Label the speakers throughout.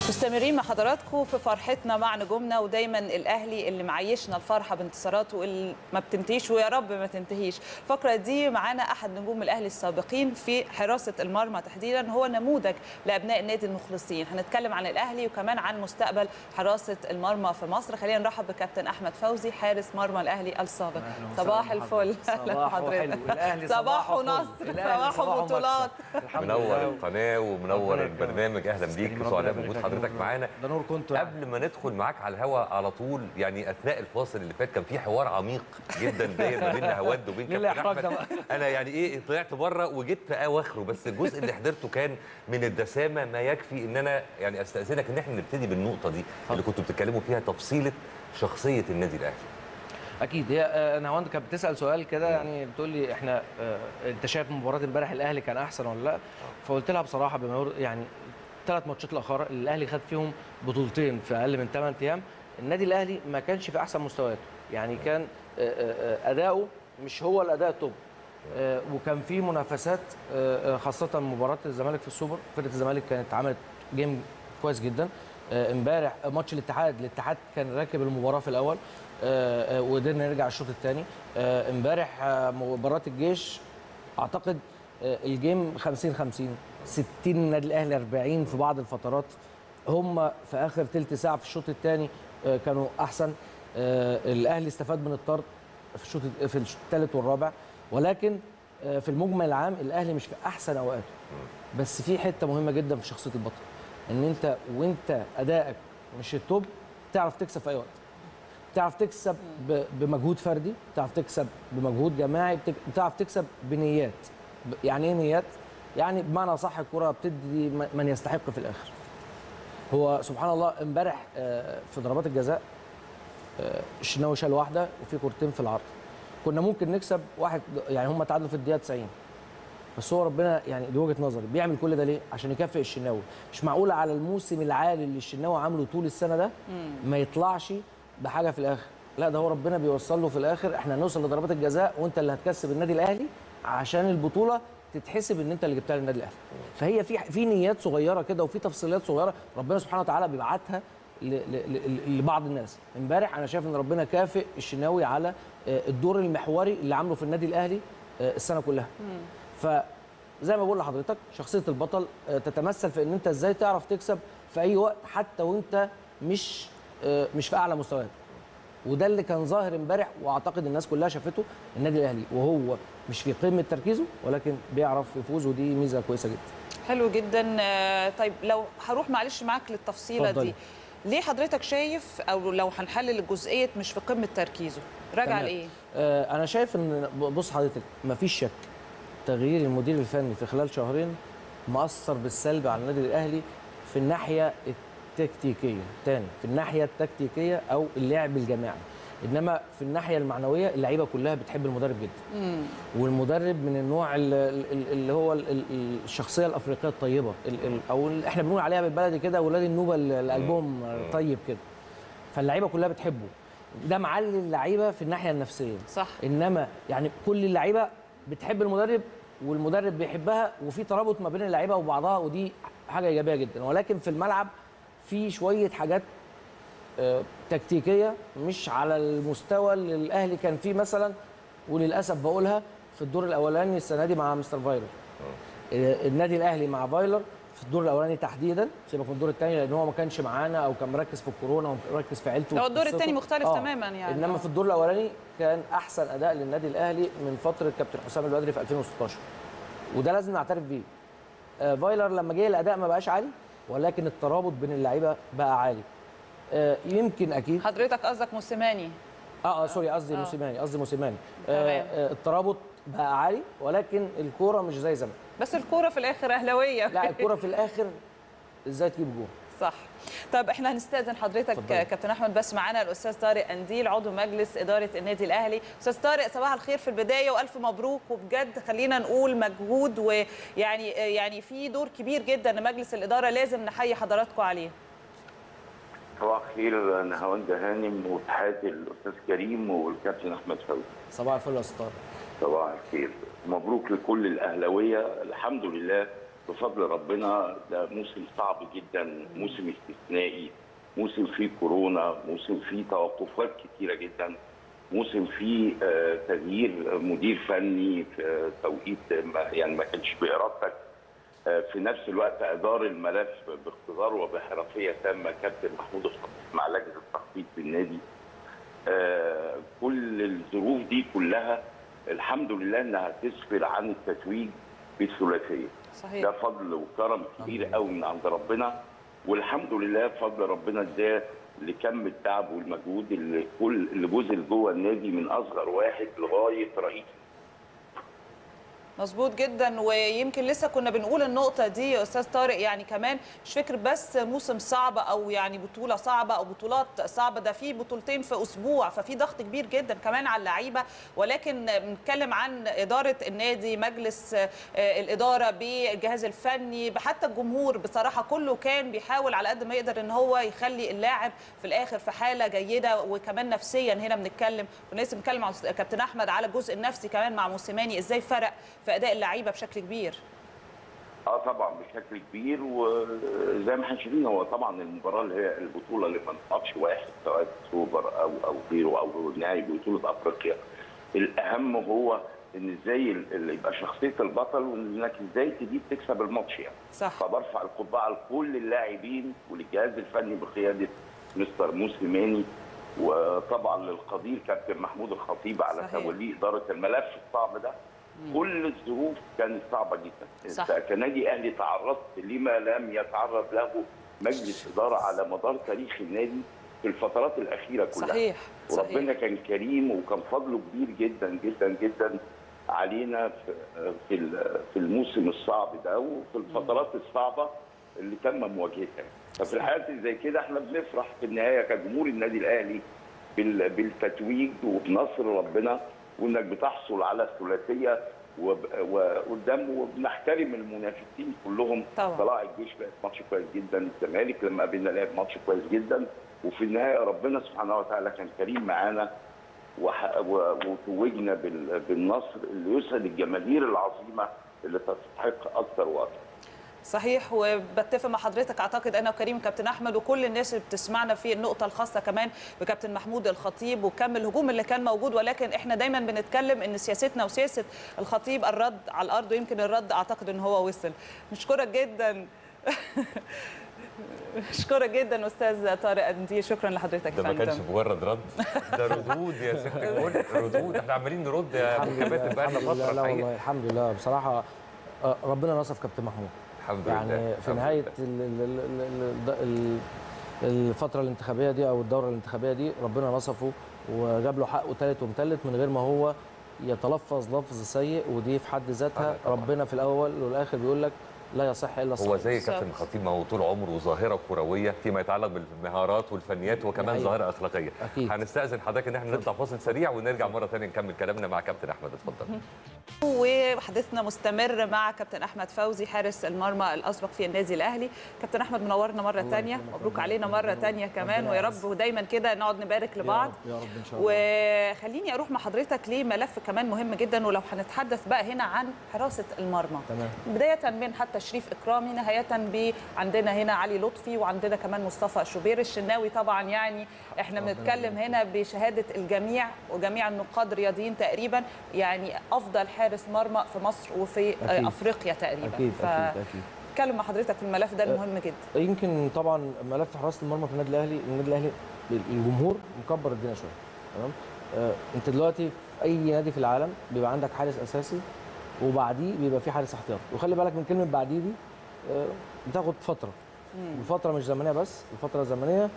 Speaker 1: مستمرين مع حضراتكم في فرحتنا مع نجومنا ودايما الاهلي اللي معيشنا الفرحه بانتصاراته اللي ما بتنتهيش ويا رب ما تنتهيش الفقره دي معانا احد نجوم الاهلي السابقين في حراسه المرمى تحديدا هو نموذج لابناء النادي المخلصين هنتكلم عن الاهلي وكمان عن مستقبل حراسه المرمى في مصر خلينا نرحب بكابتن احمد فوزي حارس مرمى الاهلي السابق صباح الفل
Speaker 2: صباح حضرتك
Speaker 1: صباح ونصر صباح وبطولات
Speaker 3: منور القناه ومنور البرنامج اهلا بيك وسعداء بوجود حضرتك معانا
Speaker 2: ده نور كنتوا
Speaker 3: قبل ما ندخل معاك على الهواء على طول يعني اثناء الفاصل اللي فات كان في حوار عميق جدا داير ما بيننا هواد وبين
Speaker 2: ليه
Speaker 3: كابتن
Speaker 2: الإحراج ده
Speaker 3: احمد
Speaker 2: بقى؟
Speaker 3: انا يعني ايه طلعت بره وجيت في اواخره بس الجزء اللي حضرته كان من الدسامه ما يكفي ان انا يعني استاذنك ان احنا نبتدي بالنقطه دي اللي كنتوا بتتكلموا فيها تفصيله شخصيه النادي الاهلي
Speaker 2: اكيد هي آه، انا هوند كانت بتسال سؤال كده يعني بتقول لي احنا آه، انت شايف مباراه امبارح الاهلي كان احسن ولا لا فقلت لها بصراحه بما ير- يعني ثلاث ماتشات الاخر اللي الاهلي خد فيهم بطولتين في اقل من 8 ايام النادي الاهلي ما كانش في احسن مستوياته يعني كان آه، آه، آه، اداؤه مش هو الاداء التوب آه، وكان في منافسات آه، آه، خاصه مباراه الزمالك في السوبر فرقه الزمالك كانت عملت جيم كويس جدا آه، امبارح آه، ماتش الاتحاد الاتحاد كان راكب المباراه في الاول آه، آه، وقدرنا نرجع الشوط الثاني امبارح آه، مباراه الجيش اعتقد آه، الجيم 50 50 60 النادي الاهلي 40 في بعض الفترات هم في اخر ثلث ساعه في الشوط الثاني كانوا احسن آه، الاهلي استفاد من الطرد في الشوط في الشوط الثالث والرابع ولكن آه، في المجمل العام الاهلي مش في احسن اوقاته بس في حته مهمه جدا في شخصيه البطل ان انت وانت ادائك مش التوب تعرف تكسب في اي وقت تعرف تكسب ب- بمجهود فردي تعرف تكسب بمجهود جماعي بتك- بتعرف تكسب بنيات ب- يعني ايه نيات يعني بمعنى صح الكره بتدي م- من يستحق في الاخر هو سبحان الله امبارح آه، في ضربات الجزاء آه، الشناوي شال واحده وفي كورتين في العرض كنا ممكن نكسب واحد يعني هم تعادلوا في الدقيقه 90 بس هو ربنا يعني دي وجهه نظري بيعمل كل ده ليه؟ عشان يكافئ الشناوي مش معقول على الموسم العالي اللي الشناوي عامله طول السنه ده ما يطلعش بحاجه في الاخر لا ده هو ربنا بيوصل له في الاخر احنا هنوصل لضربات الجزاء وانت اللي هتكسب النادي الاهلي عشان البطوله تتحسب ان انت اللي جبتها للنادي الاهلي فهي في في نيات صغيره كده وفي تفصيلات صغيره ربنا سبحانه وتعالى بيبعتها ل- ل- ل- لبعض الناس امبارح انا شايف ان ربنا كافئ الشناوي على آه، الدور المحوري اللي عامله في النادي الاهلي آه، السنه كلها فزي ما بقول لحضرتك شخصيه البطل آه، تتمثل في ان انت ازاي تعرف تكسب في اي وقت حتى وانت مش آه، مش في اعلى مستوياتك وده اللي كان ظاهر امبارح واعتقد الناس كلها شافته النادي الاهلي وهو مش في قمه تركيزه ولكن بيعرف يفوز ودي ميزه كويسه جدا
Speaker 1: حلو جدا آه، طيب لو هروح معلش معاك للتفصيله
Speaker 2: اتفضلي.
Speaker 1: دي ليه حضرتك شايف او لو هنحلل الجزئيه مش في قمه تركيزه راجع
Speaker 2: تمام.
Speaker 1: لايه
Speaker 2: آه، انا شايف ان بص حضرتك مفيش شك تغيير المدير الفني في خلال شهرين مأثر بالسلب على النادي الاهلي في الناحيه التكتيكيه تاني في الناحيه التكتيكيه او اللعب الجماعي انما في الناحيه المعنويه اللعيبه كلها بتحب المدرب جدا والمدرب من النوع ال- ال- اللي هو ال- ال- الشخصيه الافريقيه الطيبه ال- ال- او ال- احنا بنقول عليها بالبلدي كده ولاد النوبه اللي قلبهم طيب كده فاللعيبه كلها بتحبه ده معلي اللعيبه في الناحيه النفسيه
Speaker 1: صح.
Speaker 2: انما يعني كل اللعيبه بتحب المدرب والمدرب بيحبها وفي ترابط ما بين اللعيبه وبعضها ودي حاجه ايجابيه جدا ولكن في الملعب في شويه حاجات آه، تكتيكيه مش على المستوى اللي الاهلي كان فيه مثلا وللاسف بقولها في الدور الاولاني السنه دي مع مستر فايلر آه، النادي الاهلي مع فايلر في الدور الاولاني تحديدا سيبك من الدور الثاني لان هو ما كانش معانا او كان مركز في الكورونا ومركز في عيلته
Speaker 1: هو الدور
Speaker 2: وقصته.
Speaker 1: التاني مختلف تماماً يعني.
Speaker 2: انما
Speaker 1: آه.
Speaker 2: في الدور الاولاني كان احسن اداء للنادي الاهلي من فتره كابتن حسام البدري في 2016 وده لازم نعترف بيه آه، فايلر لما جه الاداء ما بقاش عالي ولكن الترابط بين اللعيبه بقى عالي آه، يمكن اكيد
Speaker 1: حضرتك قصدك موسيماني
Speaker 2: اه اه سوري قصدي
Speaker 1: آه.
Speaker 2: موسيماني قصدي موسيماني
Speaker 1: تمام.
Speaker 2: آه آه الترابط بقى عالي ولكن الكوره مش زي زمان
Speaker 1: بس الكوره في الاخر اهلاويه
Speaker 2: لا الكوره في الاخر ازاي تجيب جول
Speaker 1: صح طب احنا هنستاذن حضرتك
Speaker 2: اتفضلي.
Speaker 1: كابتن احمد بس معانا الاستاذ طارق انديل عضو مجلس اداره النادي الاهلي استاذ طارق صباح الخير في البدايه والف مبروك وبجد خلينا نقول مجهود ويعني يعني في دور كبير جدا لمجلس الاداره لازم نحيي حضراتكم عليه
Speaker 4: صباح الخير نهاوند هانم وتحياتي الاستاذ كريم والكابتن احمد فوزي
Speaker 2: صباح الفل يا استاذ
Speaker 4: صباح الخير مبروك لكل الاهلاويه الحمد لله بفضل ربنا ده موسم صعب جدا موسم استثنائي موسم فيه كورونا موسم فيه توقفات كتيره جدا موسم فيه آه، تغيير مدير فني في توقيت ما يعني ما كانش بارادتك آه، في نفس الوقت ادار الملف باقتدار وبحرفيه تامه كابتن محمود الخطيب مع لجنه التخطيط في النادي آه، كل الظروف دي كلها الحمد لله انها تسفر عن التتويج بالثلاثيه ده
Speaker 1: صحيح
Speaker 4: فضل وكرم كبير قوي من عند ربنا والحمد لله فضل ربنا ده لكم التعب والمجهود اللي كل اللي بذل جوه النادي من اصغر واحد لغايه رئيس
Speaker 1: مظبوط جدا ويمكن لسه كنا بنقول النقطه دي يا استاذ طارق يعني كمان مش فكر بس موسم صعب او يعني بطوله صعبه او بطولات صعبه ده في بطولتين في اسبوع ففي ضغط كبير جدا كمان على اللعيبه ولكن بنتكلم عن اداره النادي مجلس آه، الاداره بالجهاز الفني حتى الجمهور بصراحه كله كان بيحاول على قد ما يقدر ان هو يخلي اللاعب في الاخر في حاله جيده وكمان نفسيا هنا بنتكلم ولسه بنتكلم مع كابتن احمد على الجزء النفسي كمان مع موسيماني ازاي فرق في اداء اللعيبه بشكل كبير
Speaker 4: اه طبعا بشكل كبير وزي ما احنا شايفين هو طبعا المباراه اللي هي البطوله اللي ما نقفش واحد سواء سوبر او او غيره او نهائي بطوله افريقيا الاهم هو ان ازاي ال- اللي يبقى شخصيه البطل وانك ازاي تجيب تكسب الماتش يعني
Speaker 1: صح
Speaker 4: فبرفع القبعه لكل اللاعبين وللجهاز الفني بقياده مستر موسيماني وطبعا للقدير كابتن محمود الخطيب على
Speaker 1: صحيح.
Speaker 4: توليه اداره الملف الصعب ده كل الظروف كانت صعبه جدا
Speaker 1: صح.
Speaker 4: انت كنادي اهلي تعرضت لما لم يتعرض له مجلس اداره على مدار تاريخ النادي في الفترات الاخيره كلها
Speaker 1: صحيح
Speaker 4: وربنا
Speaker 1: صحيح
Speaker 4: كان كريم وكان فضله كبير جدا جدا جدا علينا في في ال- في الموسم الصعب ده وفي الفترات الصعبه اللي تم مواجهتها ففي الحالات اللي زي كده احنا بنفرح في النهايه كجمهور النادي الاهلي بال- بالتتويج وبنصر ربنا وانك بتحصل على الثلاثيه وب- وقدام وبنحترم المنافسين كلهم
Speaker 1: طبعا.
Speaker 4: طلائع الجيش لعب ماتش كويس جدا الزمالك لما قابلنا لعب ماتش كويس جدا وفي النهايه ربنا سبحانه وتعالى كان كريم معانا وح- و- وتوجنا بال- بالنصر اللي يسعد الجماهير العظيمه اللي تستحق اكثر واكثر
Speaker 1: صحيح وبتفق مع حضرتك اعتقد انا وكريم كابتن احمد وكل الناس اللي بتسمعنا في النقطه الخاصه كمان بكابتن محمود الخطيب وكم الهجوم اللي كان موجود ولكن احنا دايما بنتكلم ان سياستنا وسياسه الخطيب الرد على الارض ويمكن الرد اعتقد ان هو وصل نشكرك جدا اشكرك جدا استاذ طارق اندير شكرا لحضرتك
Speaker 3: ده ما
Speaker 1: فندم.
Speaker 3: كانش مجرد رد ده ردود يا ست الكل ردود احنا عمالين نرد يا ابو كباتن بقى لنا
Speaker 2: الحمد لله
Speaker 3: فتره
Speaker 2: لا
Speaker 3: الحقيقه
Speaker 2: والله الحمد لله بصراحه آه، ربنا نصف كابتن محمود
Speaker 3: الحمد لله
Speaker 2: يعني في
Speaker 3: الحمد
Speaker 2: نهايه
Speaker 3: لله.
Speaker 2: ال- ال- ال- ال- ال- الفتره الانتخابيه دي او الدوره الانتخابيه دي ربنا نصفه وجاب له حقه ثالث ومثلث من غير ما هو يتلفظ لفظ سيء ودي في حد ذاتها
Speaker 3: طبعاً.
Speaker 2: ربنا في الاول والاخر بيقول لك لا يصح الا
Speaker 3: هو
Speaker 2: الصحيح
Speaker 3: زي كابتن
Speaker 1: بالظبط.
Speaker 3: خطيب ما هو طول عمره ظاهره كرويه فيما يتعلق بالمهارات والفنيات وكمان
Speaker 2: حقيقة.
Speaker 3: ظاهره اخلاقيه
Speaker 2: أكيد.
Speaker 3: هنستاذن حضرتك ان احنا نطلع فاصل سريع ونرجع مره ثانيه نكمل كلامنا مع كابتن احمد اتفضل
Speaker 1: وحديثنا مستمر مع كابتن احمد فوزي حارس المرمى الاسبق في النادي الاهلي كابتن احمد منورنا مره ثانيه مبروك علينا مره ثانيه كمان
Speaker 2: ربنا
Speaker 1: ويا
Speaker 2: يعزك.
Speaker 1: رب ودايما كده نقعد نبارك
Speaker 2: يا
Speaker 1: لبعض
Speaker 2: رب- يا رب ان شاء الله
Speaker 1: وخليني اروح مع حضرتك لملف كمان مهم جدا ولو هنتحدث بقى هنا عن حراسه المرمى
Speaker 2: تمام
Speaker 1: بدايه من حتى شريف اكرامي نهايه ب عندنا هنا علي لطفي وعندنا كمان مصطفى شوبير الشناوي طبعا يعني احنا
Speaker 2: ربنا
Speaker 1: بنتكلم هنا بشهاده الجميع وجميع النقاد الرياضيين تقريبا يعني افضل حارس مرمى في مصر وفي
Speaker 2: أكيد.
Speaker 1: افريقيا تقريبا
Speaker 2: اكيد اكيد اكيد
Speaker 1: اتكلم مع حضرتك في الملف ده المهم جدا
Speaker 2: يمكن طبعا ملف حراسه المرمى في النادي الاهلي النادي الاهلي الجمهور مكبر الدنيا شويه تمام آه، انت دلوقتي في اي نادي في العالم بيبقى عندك حارس اساسي وبعديه بيبقى في حارس احتياطي وخلي بالك من كلمه بعديه دي آه، بتاخد فتره الفتره مش زمنيه بس الفتره زمنيه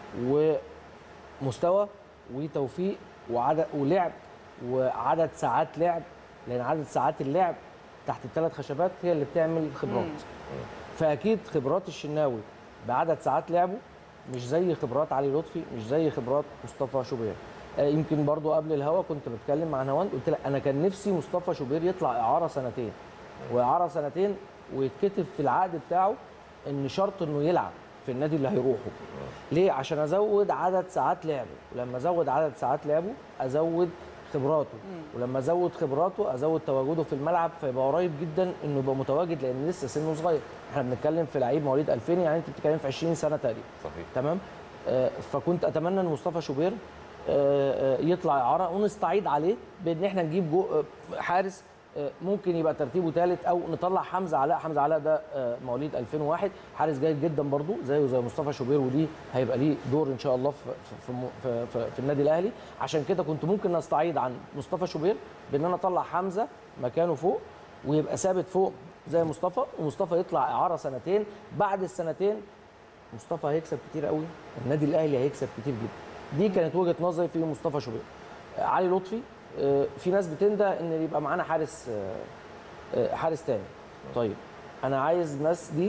Speaker 2: ومستوى وتوفيق وعدد ولعب وعدد ساعات لعب لان عدد ساعات اللعب تحت الثلاث خشبات هي اللي بتعمل خبرات فاكيد خبرات الشناوي بعدد ساعات لعبه مش زي خبرات علي لطفي مش زي خبرات مصطفى شوبير آه، يمكن برضو قبل الهوا كنت بتكلم مع نوان قلت لك انا كان نفسي مصطفى شوبير يطلع اعاره سنتين واعاره سنتين ويتكتب في العقد بتاعه ان شرط انه يلعب في النادي اللي هيروحه ليه عشان ازود عدد ساعات لعبه ولما ازود عدد ساعات لعبه ازود خبراته ولما ازود خبراته ازود تواجده في الملعب فيبقى قريب جدا انه يبقى متواجد لان لسه سنه صغير احنا بنتكلم في لعيب مواليد 2000 يعني انت بتتكلم في 20 سنه تقريبا
Speaker 3: صحيح
Speaker 2: تمام آه، فكنت اتمنى ان مصطفى شوبير آه، آه، يطلع اعاره ونستعيد عليه بان احنا نجيب جو آه، حارس آه، ممكن يبقى ترتيبه ثالث او نطلع حمزه علاء حمزه علاء ده آه، مواليد 2001 حارس جيد جدا برضو زيه زي مصطفى شوبير ودي هيبقى ليه دور ان شاء الله في في في, في, في النادي الاهلي عشان كده كنت ممكن نستعيد عن مصطفى شوبير بان انا اطلع حمزه مكانه فوق ويبقى ثابت فوق زي مصطفى ومصطفى يطلع اعاره سنتين بعد السنتين مصطفى هيكسب كتير قوي النادي الاهلي هيكسب كتير جدا دي كانت وجهه نظري في مصطفى شوبير آه، علي لطفي آه، في ناس بتندى ان يبقى معانا حارس آه، آه، حارس تاني طيب انا عايز الناس دي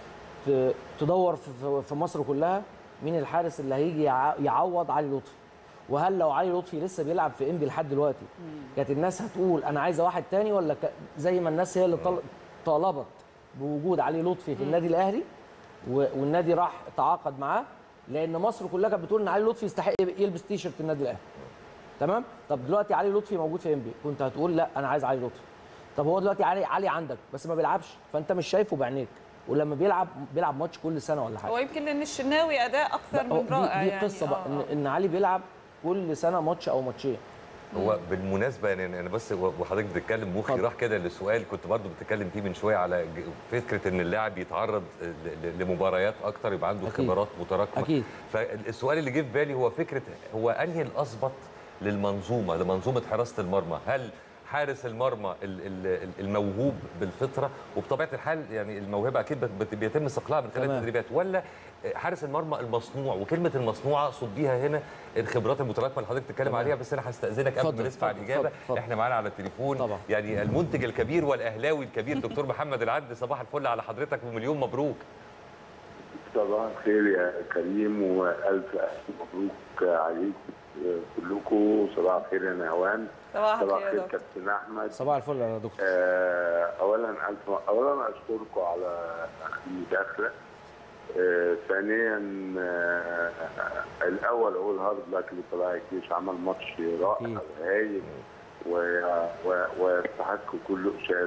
Speaker 2: ت- تدور في- في- في مصر كلها مين الحارس اللي هيجي يع- يعوض علي لطفي وهل لو علي لطفي لسه بيلعب في انبي لحد دلوقتي كانت الناس هتقول انا عايزه واحد تاني ولا ك- زي ما الناس هي اللي طل- طالبت بوجود علي لطفي في النادي الاهلي و- والنادي راح تعاقد معاه لان مصر كلها كانت بتقول ان علي لطفي يستحق يلبس تي شيرت النادي الاهلي تمام طب دلوقتي علي لطفي موجود في انبي كنت هتقول لا انا عايز علي لطفي طب هو دلوقتي علي علي عندك بس ما بيلعبش فانت مش شايفه بعينيك ولما بيلعب بيلعب ماتش كل سنه ولا حاجه
Speaker 1: هو يمكن لان الشناوي اداء اكثر
Speaker 2: هو
Speaker 1: من رائع
Speaker 2: دي, دي
Speaker 1: يعني
Speaker 2: قصه بقى
Speaker 1: آه،
Speaker 2: ان,
Speaker 1: آه.
Speaker 2: ان علي بيلعب كل سنه ماتش او ماتشين
Speaker 3: هو بالمناسبه يعني انا بس وحضرتك بتتكلم مخي
Speaker 2: اتفضل.
Speaker 3: راح كده لسؤال كنت برضو بتتكلم فيه من شويه على ج- فكره ان اللاعب يتعرض ل- ل- لمباريات اكتر يبقى عنده
Speaker 2: أكيد.
Speaker 3: خبرات متراكمه
Speaker 2: أكيد.
Speaker 3: فالسؤال اللي جه في بالي هو فكره هو انهي الاظبط للمنظومه لمنظومه حراسه المرمى هل حارس المرمى ال- ال- الموهوب بالفطره وبطبيعه الحال يعني الموهبه اكيد بت- بت- بيتم استقلالها من خلال
Speaker 2: تمام.
Speaker 3: التدريبات ولا حارس المرمى المصنوع وكلمه المصنوعه صد بيها هنا الخبرات المتراكمه اللي حضرتك بتتكلم
Speaker 2: تمام.
Speaker 3: عليها بس انا هستاذنك قبل
Speaker 2: اتفضل،
Speaker 3: ما نسمع
Speaker 2: اتفضل،
Speaker 3: الاجابه
Speaker 2: اتفضل، اتفضل.
Speaker 3: احنا معانا على التليفون
Speaker 2: طبعا.
Speaker 3: يعني المنتج الكبير والاهلاوي الكبير دكتور محمد العد صباح الفل على حضرتك ومليون مبروك
Speaker 5: صباح الخير يا كريم والف الف مبروك عليكم كلكم صباح الخير يا نهوان
Speaker 1: صباح
Speaker 5: صباح
Speaker 1: الخير يا
Speaker 5: الخير
Speaker 1: دكتور
Speaker 5: كابتن احمد
Speaker 2: صباح الفل يا دكتور
Speaker 5: آه، اولا الف اولا اشكركم على المداخله آه، ثانيا آه، الاول اقول هارد لك لطلائع الجيش عمل ماتش رائع
Speaker 2: أكيد.
Speaker 5: وهايل و- و- ويستحق كل اشاده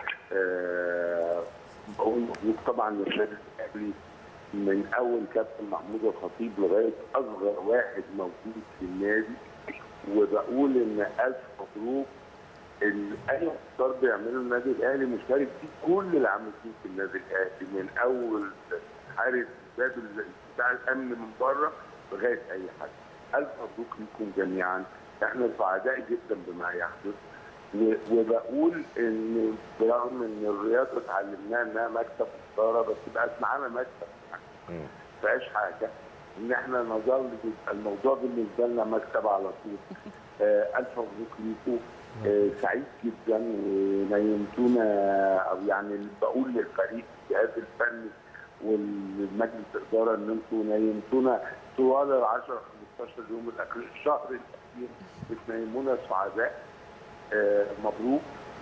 Speaker 5: آه، بقول مبروك طبعا للنادي الاهلي من اول كابتن محمود الخطيب لغايه اصغر واحد موجود في النادي وبقول ان الف مبروك ان اي اختيار بيعمله النادي الاهلي مشترك فيه كل العاملين في النادي الاهلي من اول حارس باب ال- بتاع الامن من بره لغايه اي حد. الف مبروك لكم جميعا احنا سعداء جدا بما يحدث و- وبقول ان برغم ان الرياضه اتعلمناها انها مكتب اداره بس بقت معانا مكتب
Speaker 3: مم.
Speaker 5: فيهاش حاجه ان احنا نظل يبقى الموضوع بالنسبه لنا مكتب على طول آه الف مبروك ليكم آه سعيد جدا ونيمتونا او يعني بقول للفريق الجهاز الفني والمجلس الاداره ان انتم نيمتونا طوال ال 10 15 يوم الاخير الشهر الاخير بتنيمونا سعداء آه مبروك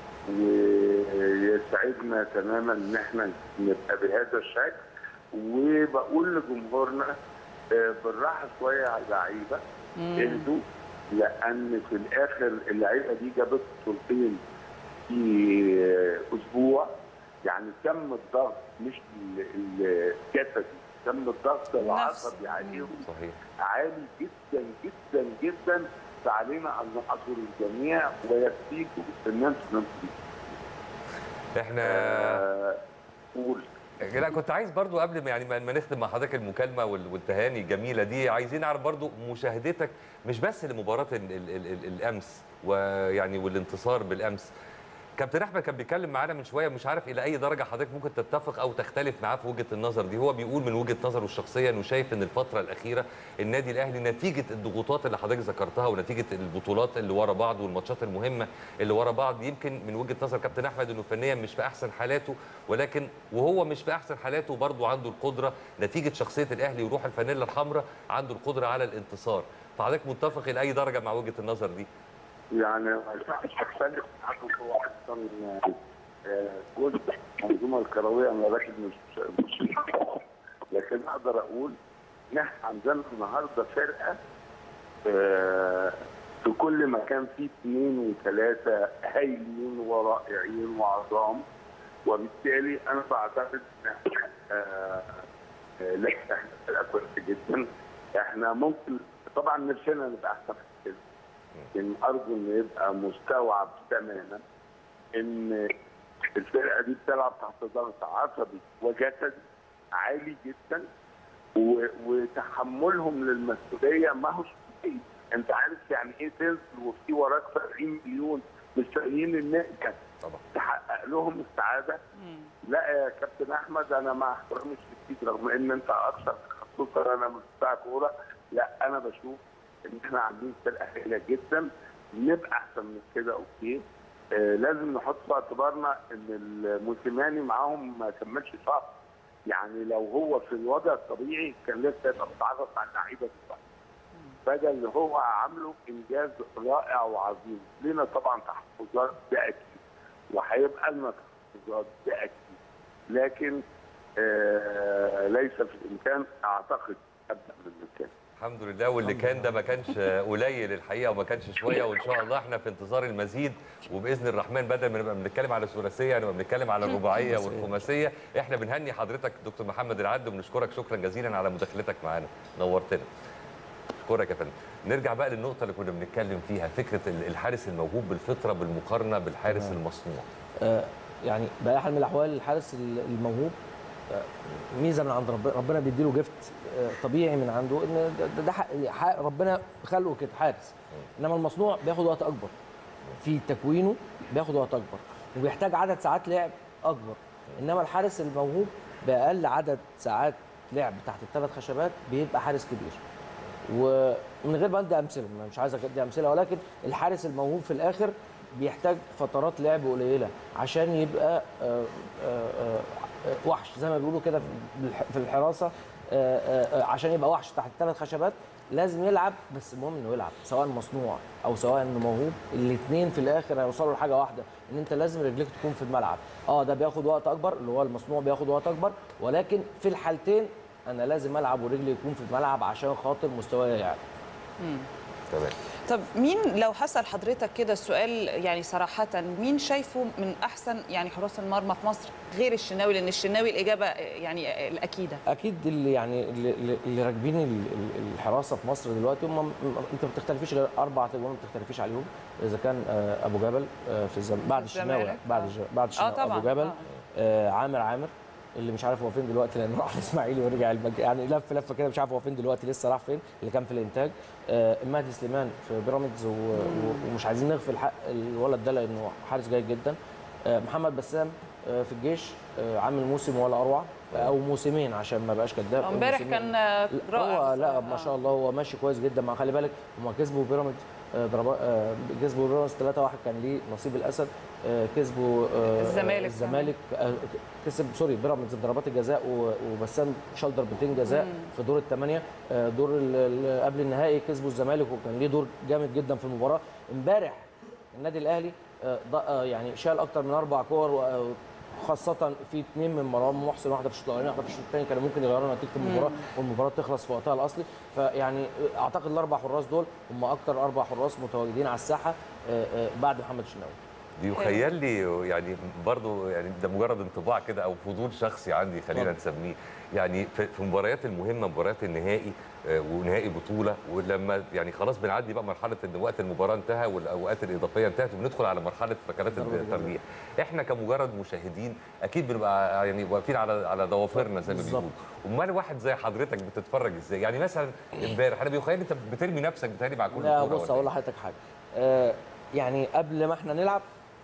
Speaker 5: ويسعدنا تماما ان احنا نبقى بهذا الشكل وبقول لجمهورنا آه، بالراحه شويه على اللعيبه اهدوا لان في الاخر اللعيبه دي جابت بطولتين في آه، اسبوع يعني كم الضغط مش ال- ال- الجسدي كم الضغط العصبي عليهم
Speaker 3: صحيح
Speaker 5: عالي جدا جدا جدا فعلينا ان نحضر الجميع ويكفيكم ان انتم تنفذوا
Speaker 3: احنا
Speaker 5: آه، قول
Speaker 3: لا كنت عايز برضو قبل ما يعني ما ما نختم مع حضرتك المكالمه وال- والتهاني الجميله دي عايزين نعرف برضو مشاهدتك مش بس لمباراه ال ال ال ال الامس ويعني والانتصار بالامس كابتن احمد كان بيتكلم معانا من شويه مش عارف الى اي درجه حضرتك ممكن تتفق او تختلف معاه في وجهه النظر دي هو بيقول من وجهه نظره الشخصيه انه شايف ان الفتره الاخيره النادي الاهلي نتيجه الضغوطات اللي حضرتك ذكرتها ونتيجه البطولات اللي ورا بعض والماتشات المهمه اللي ورا بعض يمكن من وجهه نظر كابتن احمد انه فنيا مش في احسن حالاته ولكن وهو مش في احسن حالاته برضه عنده القدره نتيجه شخصيه الاهلي وروح الفانيلا الحمراء عنده القدره على الانتصار فحضرتك متفق الى اي درجه مع وجهه النظر دي
Speaker 5: يعني ما ينفعش اختلف معاكم هو اصلا آه، جزء من المنظومه الكرويه انا راكب مش مش لكن اقدر اقول ان احنا عندنا النهارده فرقه آه، في كل مكان فيه اثنين وثلاثه هايلين ورائعين وعظام وبالتالي انا بعتقد ان آه، آه، لا احنا فرقه كويسه جدا احنا ممكن طبعا نفسنا نبقى احسن من كده لكن ارجو ان يبقى مستوعب تماما ان الفرقه دي بتلعب تحت ضغط عصبي وجسدي عالي جدا و- وتحملهم للمسؤوليه ما هوش كويس انت عارف يعني ايه تنزل وفي وراك 70 مليون مستنيين انك
Speaker 3: طبعا
Speaker 5: تحقق لهم السعاده لا يا كابتن احمد انا مع احترامي الشديد رغم ان انت اكثر تخصصا انا مش بتاع كوره لا انا بشوف ان احنا عاملين فرقه هائله جدا نبقى احسن من كده اوكي آه لازم نحط في اعتبارنا ان الموسيماني معاهم ما كملش شهر يعني لو هو في الوضع الطبيعي كان لسه يبقى متعرف على اللعيبه دلوقتي فده اللي هو عامله انجاز رائع وعظيم لنا طبعا تحفظات ده اكيد وهيبقى لنا تحفظات ده اكيد لكن آه ليس في الامكان اعتقد ابدا من المكان
Speaker 3: الحمد لله واللي كان ده ما كانش قليل الحقيقه وما كانش شويه وان شاء الله احنا في انتظار المزيد وباذن الرحمن بدل ما نبقى بنتكلم على الثلاثيه نبقى بنتكلم على الرباعيه والخماسيه احنا بنهني حضرتك دكتور محمد العد وبنشكرك شكرا جزيلا على مداخلتك معانا نورتنا اشكرك يا فندم نرجع بقى للنقطه اللي كنا بنتكلم فيها فكره الحارس الموهوب بالفطره بالمقارنه بالحارس المصنوع
Speaker 2: آه، يعني بأي حال من الاحوال الحارس الموهوب آه، ميزه من عند ربنا ربنا بيديله جفت آه، طبيعي من عنده ان ده- ده, ده حق حق ربنا خلقه كده حارس انما المصنوع بياخد وقت اكبر في تكوينه بياخد وقت اكبر وبيحتاج عدد ساعات لعب اكبر انما الحارس الموهوب باقل عدد ساعات لعب تحت الثلاث خشبات بيبقى حارس كبير ومن غير ما ادي امثله أنا مش عايز ادي امثله ولكن الحارس الموهوب في الاخر بيحتاج فترات لعب قليله عشان يبقى آه، آه، آه، وحش زي ما بيقولوا كده في الح- في الحراسه آه، آه، آه، عشان يبقى وحش تحت الثلاث خشبات لازم يلعب بس المهم انه يلعب سواء مصنوع او سواء انه موهوب الاثنين في الاخر هيوصلوا لحاجه واحده ان انت لازم رجليك تكون في الملعب اه ده بياخد وقت اكبر اللي هو المصنوع بياخد وقت اكبر ولكن في الحالتين انا لازم العب ورجلي يكون في الملعب عشان خاطر مستواي يعلى
Speaker 3: تمام
Speaker 1: طب مين لو حصل حضرتك كده السؤال يعني صراحة مين شايفه من أحسن يعني حراس المرمى في مصر غير الشناوي لأن الشناوي الإجابة يعني الأكيدة
Speaker 2: اكيد اللي يعني اللي, اللي- اللي راكبين ال- ال- الحراسه في مصر دلوقتي هم انت ما بتختلفيش غير اربع تجوان ما بتختلفيش عليهم اذا كان آه، ابو جبل آه، في الزم... بعد
Speaker 1: في
Speaker 2: الشناوي
Speaker 1: الزمالك،
Speaker 2: بعد
Speaker 1: آه.
Speaker 2: الج- بعد الشناوي
Speaker 1: طبعاً،
Speaker 2: ابو جبل
Speaker 1: آه.
Speaker 2: آه، عامر عامر اللي مش عارف هو فين دلوقتي لانه راح الاسماعيلي ورجع المج... يعني لف لفه كده مش عارف هو فين دلوقتي لسه راح فين اللي كان في الانتاج آه، مهدي سليمان في بيراميدز و... و- ومش عايزين نغفل حق الولد ده لانه حارس جيد جدا آه، محمد بسام آه، في الجيش آه، عامل موسم ولا اروع او موسمين عشان ما بقاش كداب
Speaker 1: امبارح
Speaker 2: موسمين.
Speaker 1: كان رائع
Speaker 2: هو لا
Speaker 1: بصراحة.
Speaker 2: ما شاء الله هو ماشي كويس جدا مع خلي بالك هم كسبوا بيراميدز آه، ضربات آه، كسبوا بيراميدز 3 1 كان ليه نصيب الاسد آه، كسبوا آه،
Speaker 1: الزمالك
Speaker 2: الزمالك آه، كسب سوري بيراميدز بضربات الجزاء و- وبسام شال ضربتين جزاء في دور الثمانيه آه، دور ال- ال- قبل النهائي كسبوا الزمالك وكان ليه دور جامد جدا في المباراه امبارح النادي الاهلي آه، ض- آه، يعني شال اكتر من اربع كور و- آه، خاصة في اثنين من مروان محسن واحدة في الشوط الأولاني واحدة في الشوط الثاني كانوا ممكن يغيروا نتيجة المباراة والمباراة تخلص في وقتها الأصلي فيعني أعتقد الأربع حراس دول هم أكتر أربع حراس متواجدين على الساحة آه، آه، بعد محمد الشناوي
Speaker 3: بيخيل لي يعني برضو يعني ده مجرد انطباع كده او فضول شخصي عندي خلينا
Speaker 2: اتفضل.
Speaker 3: نسميه يعني في في المباريات المهمه مباريات النهائي آه، ونهائي بطوله ولما يعني خلاص بنعدي بقى مرحله ان وقت المباراه انتهى والاوقات الاضافيه انتهت وبندخل على مرحله ركلات
Speaker 2: ضربة الجزاء.
Speaker 3: الترجيح احنا كمجرد مشاهدين اكيد بنبقى يعني واقفين على على ضوافرنا زي ما
Speaker 2: بالظبط.
Speaker 3: بيقولوا امال واحد زي حضرتك بتتفرج ازاي يعني مثلا امبارح انا بيخيل انت بترمي نفسك بتهيألي مع كل
Speaker 2: لا
Speaker 3: كورة
Speaker 2: بص
Speaker 3: ولا
Speaker 2: اقول
Speaker 3: إيه؟
Speaker 2: لحضرتك حاجه آه يعني قبل ما احنا نلعب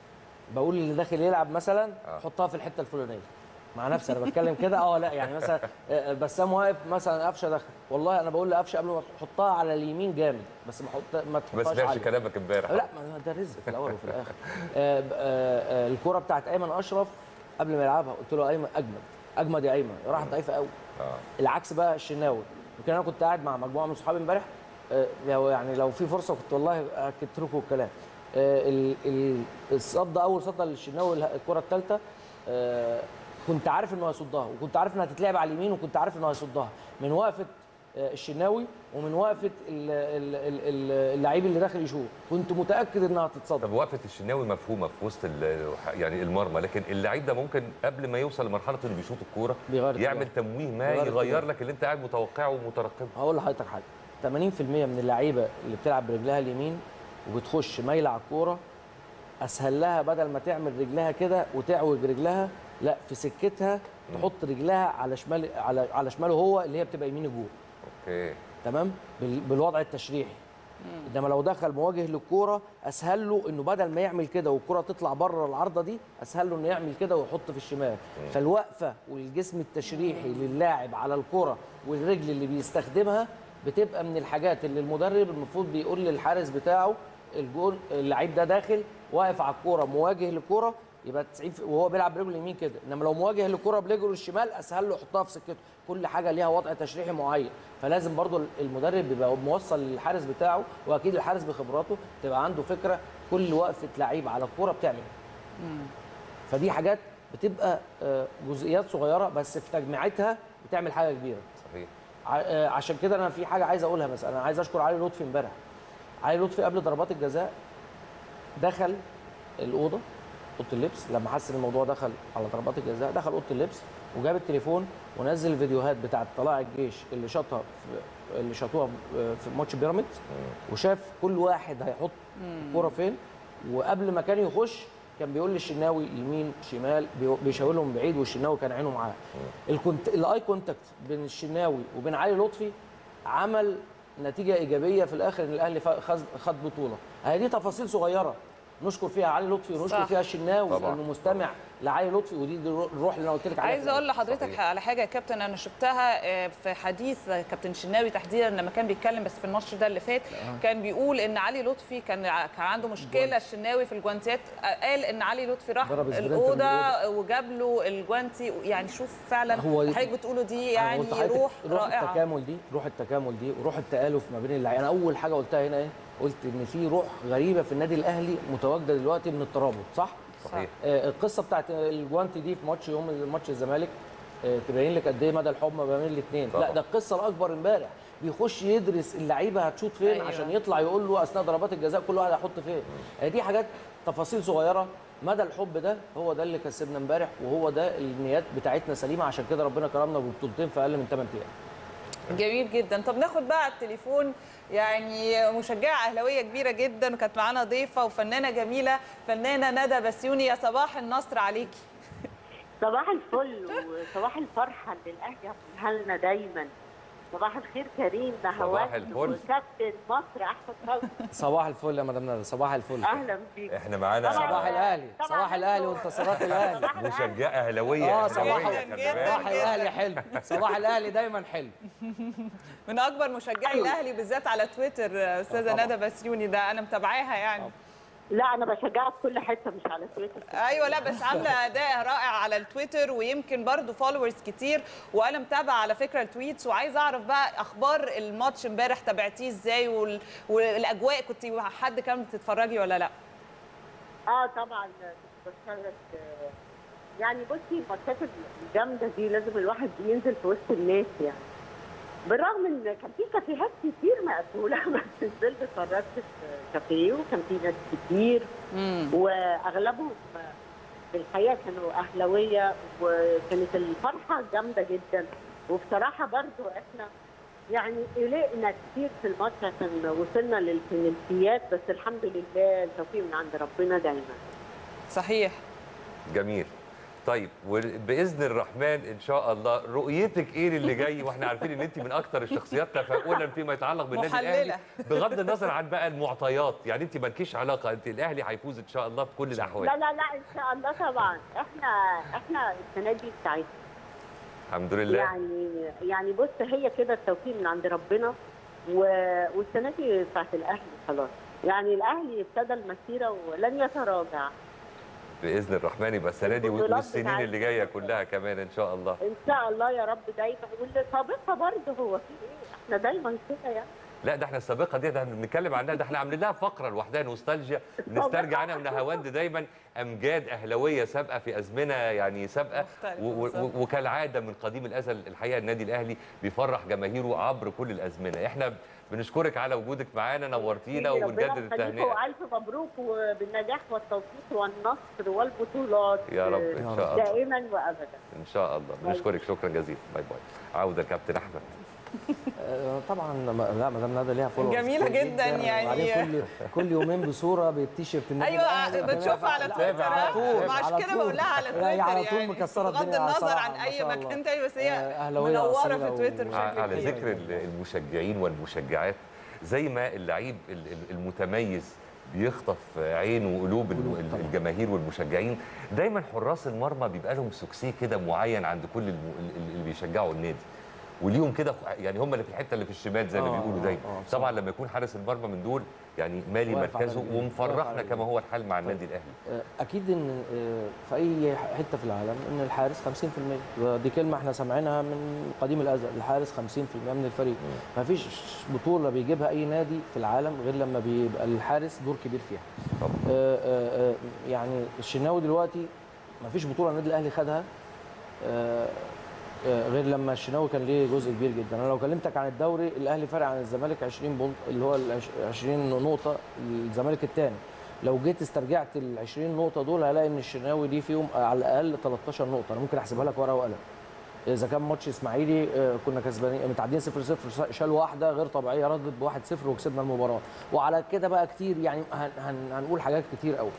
Speaker 2: بقول اللي داخل يلعب مثلا
Speaker 3: آه.
Speaker 2: حطها في الحته الفلانيه مع نفسي انا بتكلم كده اه لا يعني مثلا آه، بسام واقف مثلا قفشه داخل والله انا بقول لقفشه قبل ما تحطها على اليمين جامد بس ما حط ما
Speaker 3: ما
Speaker 2: تحطهاش
Speaker 3: سمعش
Speaker 2: عالية.
Speaker 3: كلامك امبارح
Speaker 2: لا ما ده رزق في الاول وفي الاخر آه، آه، آه، الكره بتاعت ايمن اشرف قبل ما يلعبها قلت له ايمن اجمد اجمد يا ايمن راحت ضعيفه قوي
Speaker 3: آه.
Speaker 2: العكس بقى الشناوي يمكن انا كنت قاعد مع مجموعه من صحابي امبارح آه، لو يعني لو في فرصه كنت والله اكدت لكم الكلام آه، ال- ال- الصده اول صده للشناوي اله- الكره الثالثه كنت عارف انه هيصدها وكنت عارف انها هتتلعب على اليمين وكنت عارف انه هيصدها من وقفه آه، الشناوي ومن وقفه ال- ال- ال- ال- اللعيب اللي داخل يشوط كنت متاكد انها هتتصدر
Speaker 3: طب وقفه الشناوي مفهومه في وسط ال- يعني المرمى لكن اللعيب ده ممكن قبل ما يوصل لمرحله انه بيشوط الكوره
Speaker 2: بيغير
Speaker 3: يعمل
Speaker 2: اتجاه.
Speaker 3: تمويه ما
Speaker 2: بيغير
Speaker 3: يغير
Speaker 2: اتجاه.
Speaker 3: لك اللي انت قاعد متوقعه ومترقبه
Speaker 2: هقول لحضرتك حاجه 80% من اللعيبه اللي بتلعب برجلها اليمين وبتخش مايله على الكوره اسهل لها بدل ما تعمل رجلها كده وتعوج رجلها لا في سكتها تحط رجلها على شمال على على شماله هو اللي هي بتبقى يمين الجول
Speaker 3: اوكي
Speaker 2: تمام بال- بالوضع التشريحي انما لو دخل مواجه للكوره اسهل له انه بدل ما يعمل كده والكوره تطلع بره العارضه دي اسهل له انه يعمل كده ويحط في الشمال فالوقفه والجسم التشريحي للاعب على الكوره والرجل اللي بيستخدمها بتبقى من الحاجات اللي المدرب المفروض بيقول للحارس بتاعه الجول اللعيب ده داخل واقف على الكوره مواجه للكوره يبقى 90 في- وهو بيلعب برجله اليمين كده انما لو مواجه للكره برجله الشمال اسهل له يحطها في سكته كل حاجه ليها وضع تشريحي معين فلازم برضو المدرب بيبقى موصل للحارس بتاعه واكيد الحارس بخبراته تبقى عنده فكره كل وقفه لعيب على الكوره بتعمل إيه. فدي حاجات بتبقى آه، جزئيات صغيره بس في تجميعتها بتعمل حاجه كبيره
Speaker 3: صحيح
Speaker 2: ع- آه، عشان كده انا في حاجه عايز اقولها بس انا عايز اشكر علي لطفي امبارح علي لطفي قبل ضربات الجزاء دخل الاوضه اوضه اللبس لما حس ان الموضوع دخل على ضربات الجزاء دخل اوضه اللبس وجاب التليفون ونزل الفيديوهات بتاعه طلائع الجيش اللي شاطها في اللي شاطوها في ماتش بيراميدز وشاف كل واحد هيحط الكوره فين وقبل ما كان يخش كان بيقول للشناوي يمين شمال بي- بيشاور لهم بعيد والشناوي كان عينه معاه الكونت... الاي كونتاكت بين الشناوي وبين علي لطفي عمل نتيجه ايجابيه في الاخر ان الاهلي فا- خد خد بطوله هي دي تفاصيل صغيره نشكر فيها علي لطفي ونشكر
Speaker 1: صح.
Speaker 2: فيها الشناوي
Speaker 3: طبعاً.
Speaker 2: لانه مستمع لعلي لطفي ودي دي الروح اللي انا قلت لك عليها
Speaker 1: عايزه
Speaker 2: في
Speaker 1: اقول لحضرتك
Speaker 3: صحيح.
Speaker 1: على حاجه يا كابتن انا شفتها آه، في حديث كابتن شناوي تحديدا لما كان بيتكلم بس في الماتش ده اللي فات كان بيقول ان علي لطفي كان ع- كان عنده مشكله الشناوي في الجوانتيات آه، قال ان علي لطفي راح
Speaker 2: ضرب سبرنت من
Speaker 1: الاوضه
Speaker 2: الأوضة.
Speaker 1: وجاب له الجوانتي يعني شوف فعلا
Speaker 2: هو دي-
Speaker 1: حضرتك بتقوله دي
Speaker 2: أنا
Speaker 1: يعني
Speaker 2: قلت لحضرتك
Speaker 1: روح
Speaker 2: روح
Speaker 1: رائعه
Speaker 2: التكامل دي روح التكامل دي وروح التآلف ما بين اللعيبه انا اول حاجه قلتها هنا ايه قلت ان في روح غريبه في النادي الاهلي متواجده دلوقتي من الترابط صح
Speaker 3: صحيح
Speaker 2: آه، القصه بتاعت الجوانتي دي في ماتش يوم ماتش الزمالك آه، تبين لك قد ايه مدى الحب ما بين الاثنين
Speaker 3: طبعا.
Speaker 2: لا ده القصه الاكبر امبارح بيخش يدرس اللعيبه هتشوط فين
Speaker 1: أيوة.
Speaker 2: أيوة. عشان يطلع يقول له اثناء ضربات الجزاء كل واحد هيحط فين آه، دي حاجات تفاصيل صغيره مدى الحب ده هو ده اللي كسبنا امبارح وهو ده النيات بتاعتنا سليمه عشان كده ربنا كرمنا ببطولتين في اقل من 8 ايام
Speaker 1: جميل جدا طب ناخد بقى على التليفون يعني مشجعه اهلاويه كبيره جدا وكانت معانا ضيفه وفنانه جميله فنانه ندى بسيوني يا صباح النصر عليكي
Speaker 6: صباح الفل وصباح الفرحة اللي الأهلي يعملها لنا دايما صباح الخير كريم نهوات
Speaker 3: الفل.
Speaker 6: وكابتن مصر أحمد فوزي
Speaker 2: صباح الفل يا مدام ندى صباح الفل
Speaker 6: أهلا بيك
Speaker 3: احنا معانا
Speaker 6: طبعاً.
Speaker 2: صباح الاهلي
Speaker 6: طبعاً
Speaker 2: صباح الاهلي
Speaker 6: انتوا-
Speaker 2: وانتصارات الاهلي
Speaker 6: صباح الأهلي.
Speaker 3: مشجعه اهلاويه
Speaker 2: اه صباح
Speaker 3: أهلاوية، خلي
Speaker 1: جداً.
Speaker 3: بالك.
Speaker 2: صباح الاهلي حلو صباح الاهلي دايما حلو
Speaker 1: من اكبر مشجعي الاهلي بالذات على تويتر استاذه
Speaker 2: طبعاً.
Speaker 1: ندى بسيوني ده انا متابعاها يعني
Speaker 6: لا أنا بشجعك في كل حتة مش على تويتر
Speaker 1: ايوه لا بس عامله اداء رائع على التويتر ويمكن برضو فولورز كتير وانا متابعه على فكره التويتس وعايزه اعرف بقى اخبار الماتش امبارح تابعتيه ازاي وال... والاجواء كنت حد كان بتتفرجي ولا لا
Speaker 6: اه طبعا كنت بتفرج آه، يعني بصي الماتشات الجامده دي لازم الواحد ينزل في وسط الناس يعني بالرغم ان كان في كافيهات كتير مقفوله بس نزلت اتفرجت في كافيه وكان في ناس كتير واغلبهم في الحقيقه كانوا اهلاويه وكانت الفرحه جامده جدا وبصراحه برضو احنا يعني قلقنا كتير في الماتش عشان وصلنا للبنالتيات بس الحمد لله التوفيق من عند ربنا دايما
Speaker 1: صحيح
Speaker 3: جميل طيب وباذن الرحمن ان شاء الله رؤيتك ايه للي جاي واحنا عارفين ان انت من اكثر الشخصيات تفاؤلا فيما يتعلق بالنادي
Speaker 1: محللة.
Speaker 3: الاهلي بغض النظر عن بقى المعطيات يعني انت مالكيش علاقه انت الاهلي هيفوز ان شاء الله بكل الاحوال
Speaker 6: لا لا لا ان شاء الله طبعا احنا احنا السنه دي بتاعتنا
Speaker 3: الحمد لله
Speaker 6: يعني يعني بص هي كده التوفيق من عند ربنا و... والسنه دي بتاعت الاهلي خلاص يعني الاهلي ابتدى المسيره ولن يتراجع
Speaker 3: باذن الرحمن يبقى السنه دي
Speaker 6: البطولات
Speaker 3: والسنين
Speaker 6: بتاعتنا.
Speaker 3: اللي جايه كلها كمان ان شاء الله
Speaker 6: ان شاء الله يا رب دايما واللي سابقها برضه هو في ايه احنا دايما كده يعني
Speaker 3: لا ده احنا السابقه دي ده بنتكلم عنها ده احنا عاملين لها فقره لوحدها نوستالجيا نسترجع انا ونهاوند دايما امجاد اهلاويه سابقه في ازمنه يعني سابقه
Speaker 1: مختلفة
Speaker 3: و- و-
Speaker 1: بالظبط.
Speaker 3: وكالعاده من قديم الازل الحقيقه النادي الاهلي بيفرح جماهيره عبر كل الازمنه احنا بنشكرك على وجودك معانا نورتينا
Speaker 6: ربنا
Speaker 3: وبنجدد
Speaker 6: يخليكم
Speaker 3: التهنئه
Speaker 6: والف مبروك وبالنجاح والتوفيق والنصر والبطولات
Speaker 3: يا رب ان شاء الله
Speaker 6: دائما وابدا
Speaker 3: ان شاء الله بنشكرك شكرا جزيلا باي باي عوده كابتن احمد
Speaker 2: آه، طبعا ما- لا مدام ندى ليها فولورز
Speaker 1: جميلة
Speaker 2: كتير
Speaker 1: جداً يعني.
Speaker 2: وبعدين كل كل يومين بصوره بالتيشيرت النادي
Speaker 1: ايوه
Speaker 2: الأهلي.
Speaker 1: بتشوفها على
Speaker 2: لا،
Speaker 1: تويتر
Speaker 2: على
Speaker 1: ها؟
Speaker 2: طول
Speaker 1: ما عشان
Speaker 2: على
Speaker 1: كده
Speaker 2: طول.
Speaker 1: بقول لها على
Speaker 2: لا،
Speaker 1: تويتر
Speaker 2: هي على طول
Speaker 1: يعني
Speaker 2: مكسره
Speaker 1: بغض
Speaker 2: الدنيا
Speaker 1: النظر
Speaker 2: صراحة،
Speaker 1: عن
Speaker 2: ما
Speaker 1: اي
Speaker 2: شاء
Speaker 1: مكان
Speaker 2: الله.
Speaker 1: تاني بس هي
Speaker 2: آه، أهلاوية
Speaker 1: منوره
Speaker 2: أصيلة
Speaker 1: في تويتر
Speaker 2: و-
Speaker 1: بشكل
Speaker 3: على
Speaker 1: كبير.
Speaker 3: ذكر ال- المشجعين والمشجعات زي ما اللعيب ال- ال- المتميز بيخطف عين وقلوب الم-
Speaker 2: قلوب طبعاً.
Speaker 3: الجماهير والمشجعين دايما حراس المرمى بيبقى لهم سوكسيه كده معين عند كل الم- ال- اللي بيشجعوا النادي وليهم كده يعني هم اللي في الحته اللي في الشمال زي ما
Speaker 2: آه،
Speaker 3: بيقولوا
Speaker 2: آه،
Speaker 3: دايما
Speaker 2: آه، بصراحة.
Speaker 3: طبعا لما يكون حارس المرمى من دول يعني مالي
Speaker 2: واقف على
Speaker 3: مركزه
Speaker 2: رجليه، واقف
Speaker 3: ومفرحنا
Speaker 2: على
Speaker 3: كما هو الحال مع النادي الاهلي
Speaker 2: آه، اكيد ان آه، في اي حته في العالم ان الحارس 50% ودي كلمه احنا سامعينها من قديم الازل الحارس 50% من الفريق ما فيش بطوله بيجيبها اي نادي في العالم غير لما بيبقى الحارس دور كبير فيها
Speaker 3: طبعا
Speaker 2: آه، آه، آه، يعني الشناوي دلوقتي ما فيش بطوله النادي الاهلي خدها آه، آه، غير لما الشناوي كان ليه جزء كبير جدا انا لو كلمتك عن الدوري الاهلي فارق عن الزمالك 20 بونت اللي هو ال 20 نقطه الزمالك الثاني لو جيت استرجعت ال 20 نقطه دول هلاقي ان الشناوي ليه فيهم على الاقل 13 نقطه انا ممكن احسبها لك ورقه وقلم اذا كان ماتش اسماعيلي آه، كنا كسبانين متعادلين 0 0 شال واحده غير طبيعيه ردت ب 1 0 وكسبنا المباراه وعلى كده بقى كتير يعني هن هن هنقول حاجات كتير قوي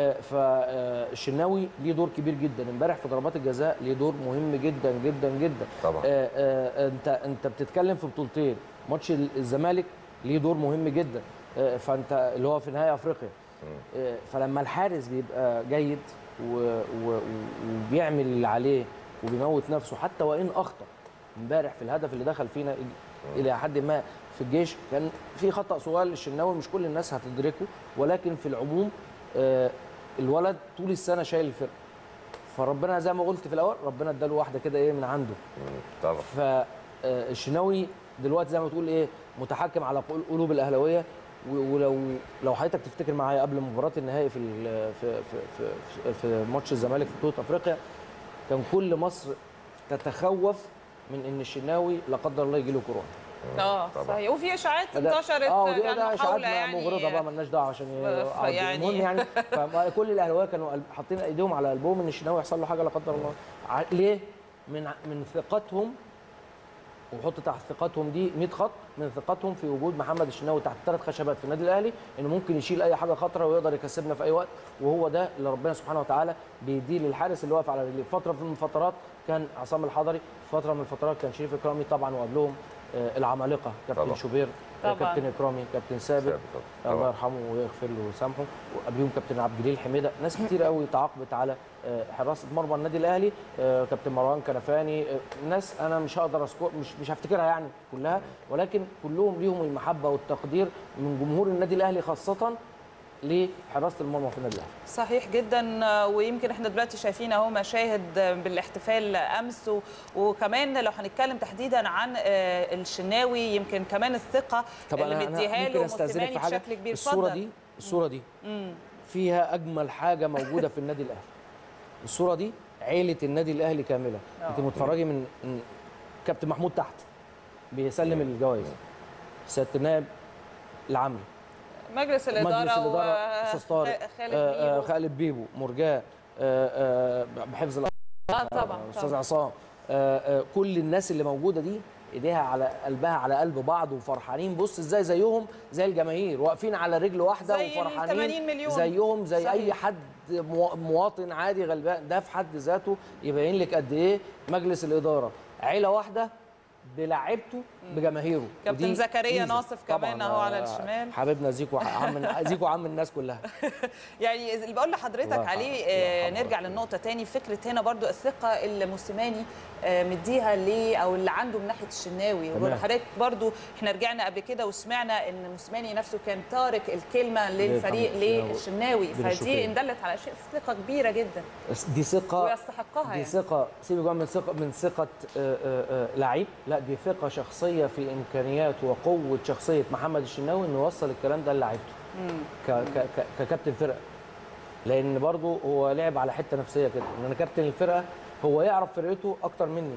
Speaker 2: فالشناوي ليه دور كبير جدا امبارح في ضربات الجزاء ليه دور مهم جدا جدا جدا
Speaker 3: طبعا
Speaker 2: آه، آه، انت انت بتتكلم في بطولتين ماتش الزمالك ليه دور مهم جدا آه، فانت اللي هو في نهائي افريقيا آه، فلما الحارس بيبقى جيد و- و- وبيعمل اللي عليه وبيموت نفسه حتى وان اخطا امبارح في الهدف اللي دخل فينا الى حد ما في الجيش كان في خطا صغير للشناوي مش كل الناس هتدركه ولكن في العموم آه، الولد طول السنه شايل الفرقه فربنا زي ما قلت في الاول ربنا اداله واحده كده ايه من عنده
Speaker 3: طبعا
Speaker 2: فالشناوي دلوقتي زي ما تقول ايه متحكم على قل- قلوب الاهلاويه و- ولو لو حضرتك تفتكر معايا قبل مباراه النهائي في ال- في في في, في, في ماتش الزمالك في بطوله افريقيا كان كل مصر تتخوف من ان الشناوي لا قدر الله يجي له كورونا
Speaker 1: اه
Speaker 3: طبعاً.
Speaker 1: صحيح وفي اشاعات
Speaker 2: فده-
Speaker 1: انتشرت
Speaker 2: اه ودي
Speaker 1: يعني
Speaker 2: ده اشاعات
Speaker 1: محاولة يعني
Speaker 2: مغرضه بقى مالناش دعوه عشان
Speaker 1: ف-
Speaker 2: يقعدوا.
Speaker 1: يعني-
Speaker 2: المهم يعني فكل الاهلاويه كانوا قلب- حاطين ايديهم على قلبهم ان الشناوي يحصل له حاجه لا قدر الله ع- ليه؟ من ع- من ثقتهم وحط تحت ثقتهم دي 100 خط من ثقتهم في وجود محمد الشناوي تحت ثلاث خشبات في النادي الاهلي انه ممكن يشيل اي حاجه خطره ويقدر يكسبنا في اي وقت وهو ده اللي ربنا سبحانه وتعالى بيديه للحارس اللي واقف على رجليه فتره من الفترات كان عصام الحضري فتره من الفترات كان شريف اكرامي طبعا وقبلهم آه، العمالقه كابتن
Speaker 3: طبعاً.
Speaker 2: شوبير
Speaker 1: طبعاً.
Speaker 2: كابتن اكرامي كابتن ثابت
Speaker 3: ثابت طبعاً.
Speaker 2: الله يرحمه ويغفر له ويسامحه وقبليهم كابتن عبد الجليل حميده ناس كتير قوي تعاقبت على آه، حراسه مرمى النادي الاهلي آه، كابتن مروان كنفاني آه، ناس انا مش هقدر اذكر مش مش هفتكرها يعني كلها ولكن كلهم ليهم المحبه والتقدير من جمهور النادي الاهلي خاصه لحراسه المرمى في النادي الاهلي
Speaker 1: صحيح جدا آه، ويمكن احنا دلوقتي شايفين اهو مشاهد آه، بالاحتفال امس و- وكمان لو هنتكلم تحديدا عن آه، الشناوي يمكن كمان الثقه
Speaker 2: طب
Speaker 1: اللي
Speaker 2: انا أنا
Speaker 1: مديها
Speaker 2: ممكن
Speaker 1: له
Speaker 2: استاذنك
Speaker 1: موسيماني
Speaker 2: في حاجه
Speaker 1: بشكل كبير
Speaker 2: الصوره
Speaker 1: اتفضل.
Speaker 2: دي الصوره دي
Speaker 1: مم.
Speaker 2: فيها اجمل حاجه موجوده في النادي الاهلي الصوره دي عيله النادي الاهلي كامله
Speaker 1: آه.
Speaker 2: انت متفرجي من من كابتن محمود تحت بيسلم الجوائز سياده النائب العمري
Speaker 1: مجلس الاداره
Speaker 2: مجلس الاداره استاذ طارق
Speaker 1: وخالد
Speaker 2: آه، آه،
Speaker 1: بيبو
Speaker 2: خالد بيبو مرجان آه، آه، بحفظ
Speaker 1: اه طبعا
Speaker 2: استاذ
Speaker 1: طبعا
Speaker 2: عصام آه، آه، كل الناس اللي موجوده دي ايديها على قلبها على قلب بعض وفرحانين بص ازاي زيهم زي الجماهير واقفين على رجل واحده
Speaker 1: زي ال 80
Speaker 2: وفرحانين
Speaker 1: مليون.
Speaker 2: زيهم زي
Speaker 1: صحيح.
Speaker 2: اي حد مو- مواطن عادي غلبان ده في حد ذاته يبين لك قد ايه مجلس الاداره عيله واحده بلاعيبته بجماهيره
Speaker 1: كابتن
Speaker 2: ودي
Speaker 1: زكريا
Speaker 2: ميزة.
Speaker 1: ناصف كمان
Speaker 2: طبعاً،
Speaker 1: أهو على
Speaker 2: آه،
Speaker 1: الشمال.
Speaker 2: حبيبنا زيكو عم زيكو عم الناس كلها
Speaker 1: يعني اللي بقول لحضرتك
Speaker 2: الله يرحمه.
Speaker 1: عليه
Speaker 2: الله
Speaker 1: آه،
Speaker 2: يرحمه.
Speaker 1: نرجع للنقطه تاني فكره هنا برضو الثقه اللي موسيماني آه، مديها ليه او اللي عنده من ناحيه الشناوي
Speaker 2: تمام.
Speaker 1: وحضرتك برضو احنا رجعنا قبل كده وسمعنا ان موسيماني نفسه كان تارك الكلمه للفريق
Speaker 2: محمد
Speaker 1: للشناوي
Speaker 2: بين
Speaker 1: فدي
Speaker 2: الشوطين.
Speaker 1: ان دلت على شيء ثقه كبيره جدا
Speaker 2: دي ثقه
Speaker 1: ويستحقها
Speaker 2: دي
Speaker 1: يعني
Speaker 2: ثقه سيبك بقى من ثقه من ثقه آه، آه، آه، لعيب لا دي ثقه شخصيه شخصيه في امكانيات وقوه شخصيه محمد الشناوي انه يوصل الكلام ده للاعيبته ك- ك- ك- ككابتن فرقه لان برضه هو لعب على حته نفسيه كده ان انا كابتن الفرقه هو يعرف فرقته اكتر مني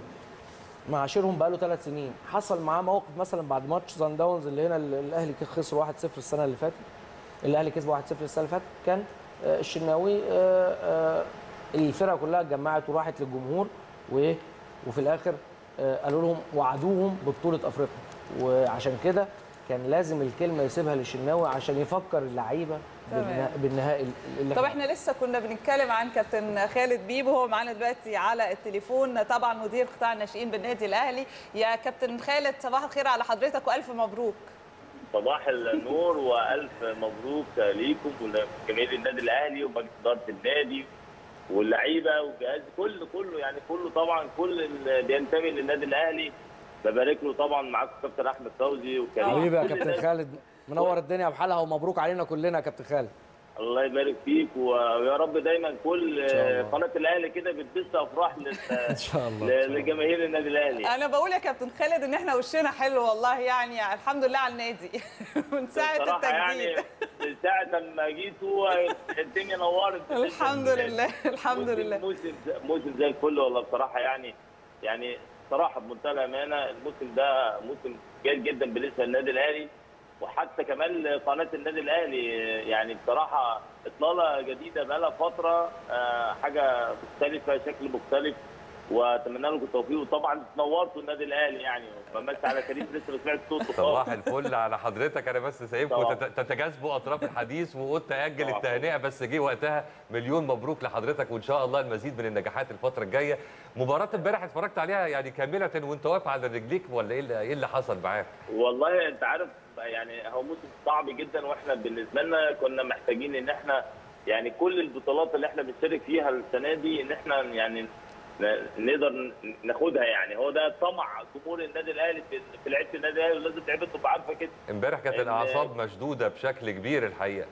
Speaker 2: معاشرهم بقاله ثلاث سنين حصل معاه موقف مثلا بعد ماتش سان داونز اللي هنا ال- الاهلي خسر 1-0 السنه اللي فاتت الاهلي كسب 1-0 السنه اللي فاتت كان آه، الشناوي آه، آه، الفرقه كلها اتجمعت وراحت للجمهور وايه وفي الاخر آه، قالوا لهم وعدوهم ببطوله افريقيا وعشان كده كان لازم الكلمه يسيبها للشناوي عشان يفكر اللعيبه
Speaker 1: تمام.
Speaker 2: بالنها- بالنهائي اللي
Speaker 1: طب احنا لسه كنا بنتكلم عن كابتن خالد بيبو هو معانا دلوقتي على التليفون طبعا مدير قطاع الناشئين بالنادي الاهلي يا كابتن خالد صباح الخير على حضرتك والف مبروك
Speaker 7: صباح النور والف مبروك ليكم ولجماهير النادي الاهلي ومجلس اداره النادي واللعيبه والجهاز كله كله يعني كله طبعا كل اللي بينتمي للنادي الاهلي ببارك له طبعا معاكم كابتن احمد فوزي وكريم
Speaker 2: حبيبي يا
Speaker 7: كل
Speaker 2: كابتن
Speaker 7: الناس.
Speaker 2: خالد منور الدنيا بحالها ومبروك علينا كلنا يا كابتن خالد
Speaker 7: الله يبارك فيك ويا رب دايما كل
Speaker 2: شاء الله.
Speaker 7: قناه الاهلي كده بتبث افراح لل-
Speaker 2: ان شاء الله
Speaker 7: ل- لجماهير النادي الاهلي
Speaker 1: انا بقول يا كابتن خالد ان احنا وشنا حلو والله يعني الحمد لله على النادي من ساعه
Speaker 7: بصراحه يعني
Speaker 1: التجديد
Speaker 7: من ساعه ما جيتوا الدنيا نورت
Speaker 1: الحمد لله الحمد
Speaker 7: موسم-
Speaker 1: لله
Speaker 7: موسم موسم زي الفل والله بصراحه يعني يعني صراحه بمنتهى الامانه الموسم ده موسم جيد جدا بالنسبه للنادي الاهلي وحتى كمان قناه النادي الاهلي يعني بصراحه اطلاله جديده بقى لها فتره آه، حاجه مختلفه شكل مختلف واتمنى لكم التوفيق وطبعا نورتوا النادي الاهلي يعني بمسي على كريم لسه ما سمعت صوته
Speaker 3: صباح
Speaker 7: خالص
Speaker 3: الفل على حضرتك انا بس سايبكم
Speaker 7: طبعا.
Speaker 3: تت- تتجاذبوا اطراف الحديث وقلت اجل
Speaker 7: طبعا.
Speaker 3: التهنئه بس جه وقتها مليون مبروك لحضرتك وان شاء الله المزيد من النجاحات الفتره الجايه مباراه امبارح اتفرجت عليها يعني كامله وانت واقف على رجليك ولا ايه اللي ايه اللي حصل معاك
Speaker 7: والله انت عارف يعني هو موسم صعب جدا واحنا بالنسبه لنا كنا محتاجين ان احنا يعني كل البطولات اللي احنا بنشارك فيها السنه دي ان احنا يعني ن- نقدر ناخدها يعني هو ده طمع جمهور النادي الاهلي في في لعيبه النادي الاهلي ولازم لعيبه تبقى عارفه كده
Speaker 3: امبارح كانت
Speaker 7: ال-
Speaker 3: الاعصاب مشدوده بشكل كبير الحقيقه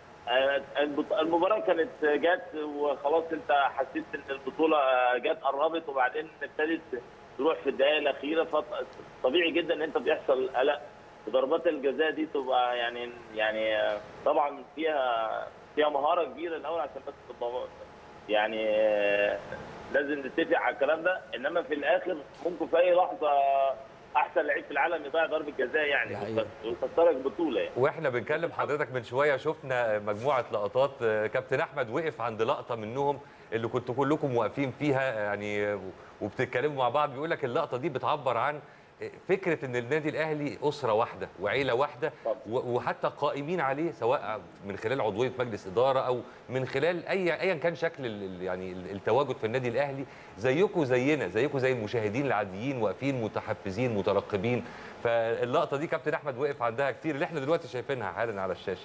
Speaker 7: آه، البط- المباراه كانت جت وخلاص انت حسيت ان البطوله جت قربت وبعدين ابتدت تروح في الدقائق الاخيره فطبيعي جدا ان انت بيحصل قلق وضربات الجزاء دي تبقى يعني يعني آه، طبعا فيها فيها مهاره كبيره الاول عشان بس تبقى يعني آه، لازم نتفق على الكلام ده انما في الاخر ممكن في اي لحظه احسن لعيب في العالم يضيع ضربه جزاء يعني
Speaker 2: دي حقيقة.
Speaker 7: ويخسرك بطوله يعني
Speaker 3: واحنا بنكلم حضرتك من شويه شفنا مجموعه لقطات آه، كابتن احمد وقف عند لقطه منهم اللي كنتوا كلكم واقفين فيها يعني آه، وبتتكلموا مع بعض بيقول لك اللقطه دي بتعبر عن آه، فكره ان النادي الاهلي اسره واحده وعيله واحده
Speaker 7: طبعا.
Speaker 3: و- وحتى قائمين عليه سواء من خلال عضويه مجلس اداره او من خلال اي ايا كان شكل ال- ال- يعني ال- التواجد في النادي الاهلي زيكم زينا زيكم زي المشاهدين العاديين واقفين متحفزين مترقبين فاللقطه دي كابتن احمد وقف عندها كتير اللي احنا دلوقتي شايفينها حالا على الشاشه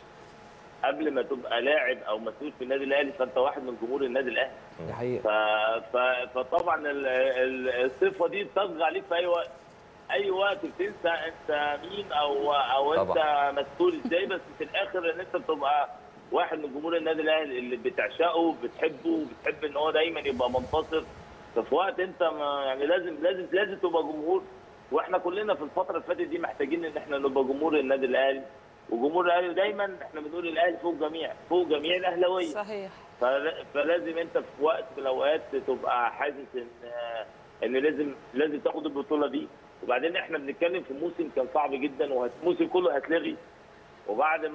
Speaker 7: قبل ما تبقى لاعب او مسؤول في النادي الاهلي فانت واحد من جمهور النادي الاهلي
Speaker 2: دي حقيقه
Speaker 7: ف... ف... فطبعا ال... ال... الصفه دي بتطغى عليك في اي وقت اي وقت بتنسى انت مين او او انت
Speaker 3: طبعا.
Speaker 7: مسؤول ازاي بس في الاخر ان انت بتبقى واحد من جمهور النادي الاهلي اللي بتعشقه بتحبه بتحب ان هو دايما يبقى منتصر ففي وقت انت ما يعني لازم لازم لازم تبقى جمهور واحنا كلنا في الفتره اللي فاتت دي محتاجين ان احنا نبقى جمهور النادي الاهلي وجمهور الاهلي دايما احنا بنقول الاهلي فوق جميع فوق جميع الاهلاويه
Speaker 1: صحيح
Speaker 7: فل- فلازم انت في وقت من الاوقات تبقى حاسس ان ان لازم لازم تاخد البطوله دي وبعدين احنا بنتكلم في موسم كان صعب جدا والموسم كله هتلغي وبعد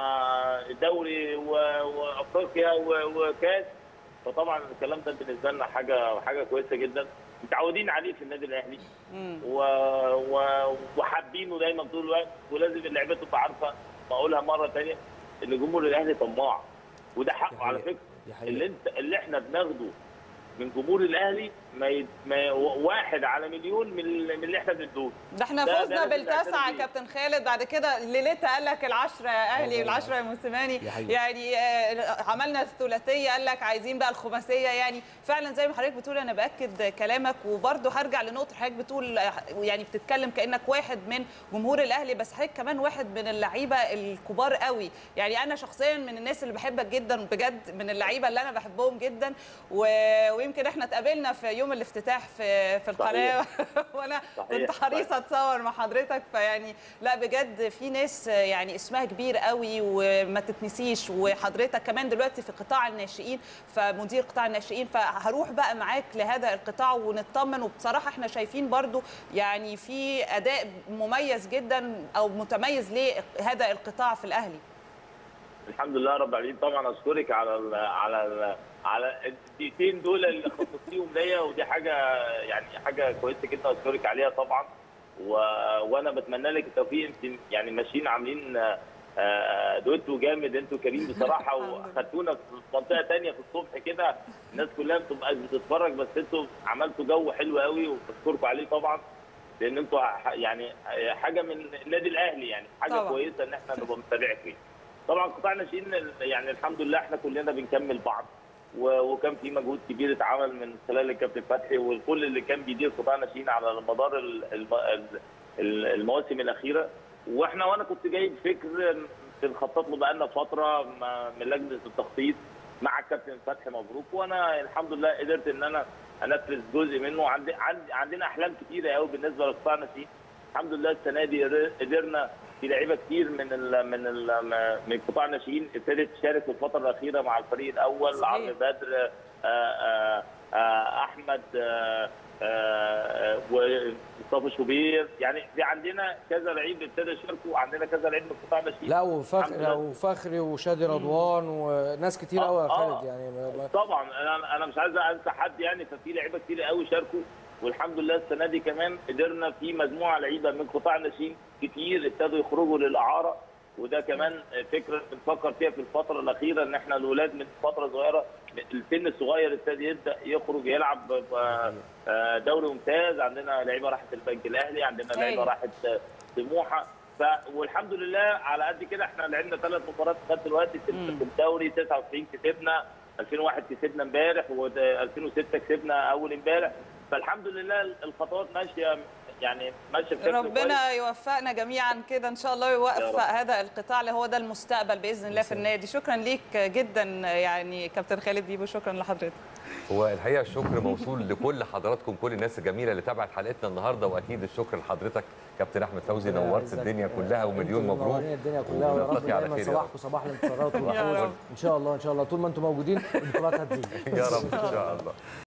Speaker 7: ما دوري و- وافريقيا و- وكاس فطبعا الكلام ده بالنسبه لنا حاجه حاجه كويسه جدا متعودين عليه في النادي الاهلي
Speaker 1: مم.
Speaker 7: و... و... وحابينه دايما طول الوقت ولازم اللعيبه تبقى عارفه بقولها مره ثانيه ان جمهور الاهلي طماع وده
Speaker 2: دي
Speaker 7: حقه على
Speaker 2: حقيقة.
Speaker 7: فكره
Speaker 2: دي حقيقة.
Speaker 7: اللي انت اللي احنا بناخده من جمهور الاهلي ما, ي... ما ي... واحد على مليون من, ال- من اللي احنا بندوه
Speaker 1: ده احنا
Speaker 7: ده- ده
Speaker 1: فزنا
Speaker 7: لازم
Speaker 1: بالتاسعه
Speaker 7: نعترف
Speaker 1: يا
Speaker 7: بيه.
Speaker 1: كابتن خالد بعد كده ليلتها قال لك العشره يا اهلي
Speaker 2: آه،
Speaker 1: والعشره يا موسيماني
Speaker 2: دي حقيقة.
Speaker 1: يعني آه، عملنا الثلاثيه قال لك عايزين بقى الخماسيه يعني فعلا زي ما حضرتك بتقول انا باكد كلامك وبرده هرجع لنقطه حضرتك بتقول آه، يعني بتتكلم كانك واحد من جمهور الاهلي بس حضرتك كمان واحد من اللعيبه الكبار قوي يعني انا شخصيا من الناس اللي بحبك جدا بجد من اللعيبه اللي انا بحبهم جدا و- ويمكن احنا اتقابلنا في يوم الافتتاح في في القناه وانا
Speaker 7: صحيح.
Speaker 1: كنت حريصه اتصور مع حضرتك فيعني لا بجد في ناس يعني اسمها كبير قوي وما تتنسيش وحضرتك كمان دلوقتي في قطاع الناشئين فمدير قطاع الناشئين فهروح بقى معاك لهذا القطاع ونطمن وبصراحه احنا شايفين برضو يعني في اداء مميز جدا او متميز لهذا القطاع في الاهلي
Speaker 7: الحمد لله رب العالمين طبعا اشكرك على ال على ال على الدقيقتين دول اللي خصصتيهم ليا ودي حاجه يعني حاجه كويسه جدا اشكرك عليها طبعا و... وانا بتمنى لك التوفيق انت يعني ماشيين عاملين آه، دويتو جامد انتوا كريم بصراحه
Speaker 1: الحمد لله.
Speaker 7: واخدتونا في منطقه تانية في الصبح كده الناس كلها بتبقى بتتفرج بس انتوا عملتوا جو حلو قوي وبشكركم عليه طبعا لان انتوا ح- يعني حاجه من النادي الاهلي يعني حاجه
Speaker 1: طبعا.
Speaker 7: كويسه ان احنا نبقى متابعكم طبعا قطاع الناشئين يعني الحمد لله احنا كلنا بنكمل بعض و- وكان في مجهود كبير اتعمل من خلال الكابتن فتحي والكل اللي كان بيدير قطاع الناشئين على مدار ال- الم- ال- ال- المواسم الاخيره واحنا وانا كنت جايب فكر بنخطط له بقالنا فتره م- من لجنه التخطيط مع الكابتن فتحي مبروك وانا الحمد لله قدرت ان انا انفذ جزء منه عندي عندي عندنا احلام كتيره قوي بالنسبه لقطاع الناشئين الحمد لله السنه دي قدر- قدرنا في لعيبه كتير من ال من ال من قطاع الناشئين ابتدت تشارك في الفتره الاخيره مع الفريق الاول
Speaker 1: صحيح.
Speaker 7: عمرو بدر آه، آه، آه، احمد آه، آه، ومصطفى شوبير يعني في عندنا كذا لعيب ابتدى يشاركوا وعندنا كذا لعيب من قطاع الناشئين
Speaker 2: لا
Speaker 7: الحمد
Speaker 2: وفخري
Speaker 7: لله.
Speaker 2: وفخري وشادي رضوان وناس كتير
Speaker 7: آه،
Speaker 2: قوي يا
Speaker 7: آه.
Speaker 2: خالد يعني ما- ما-
Speaker 7: طبعا انا انا مش عايز انسى حد يعني ففي لعيبه كتير قوي شاركوا والحمد لله السنه دي كمان قدرنا في مجموعه لعيبه من قطاع الناشئين كتير ابتدوا يخرجوا للاعاره وده كمان فكره بنفكر فيها في الفتره الاخيره ان احنا الولاد من فتره صغيره السن الصغير ابتدى يبدا يخرج يلعب ب- آه، دوري ممتاز عندنا لعيبه راحت البنك الاهلي عندنا لعيبه
Speaker 1: أيوة.
Speaker 7: راحت سموحه ف والحمد لله على قد كده احنا لعبنا ثلاث مباريات لغايه دلوقتي في
Speaker 1: مم.
Speaker 7: في الدوري 99 كسبنا 2001 كسبنا امبارح و2006 كسبنا اول امبارح فالحمد لله الخطوات ماشيه يعني ماشيه بشكل كويس.
Speaker 1: ربنا يوفقنا جميعا كده ان شاء الله
Speaker 7: يا
Speaker 1: ويوفق
Speaker 7: رب.
Speaker 1: هذا القطاع اللي هو ده المستقبل باذن الله في النادي شكرا ليك جدا يعني كابتن خالد بيبو شكرا لحضرتك
Speaker 3: هو الحقيقه الشكر موصول لكل حضراتكم كل الناس الجميله اللي تابعت حلقتنا النهارده واكيد الشكر لحضرتك كابتن احمد فوزي نورت
Speaker 2: عزك.
Speaker 3: الدنيا كلها ومليون
Speaker 2: انتوا
Speaker 3: مبروك
Speaker 2: منورين الدنيا كلها ويا رب
Speaker 3: ونلتقي على
Speaker 2: دايما
Speaker 3: خير يا رب.
Speaker 2: صباحكم صباح الانتصارات
Speaker 1: يا
Speaker 2: والفوز
Speaker 1: رب.
Speaker 2: ان شاء الله ان شاء الله طول ما انتم موجودين البطولات هتزيد
Speaker 3: يا رب ان شاء الله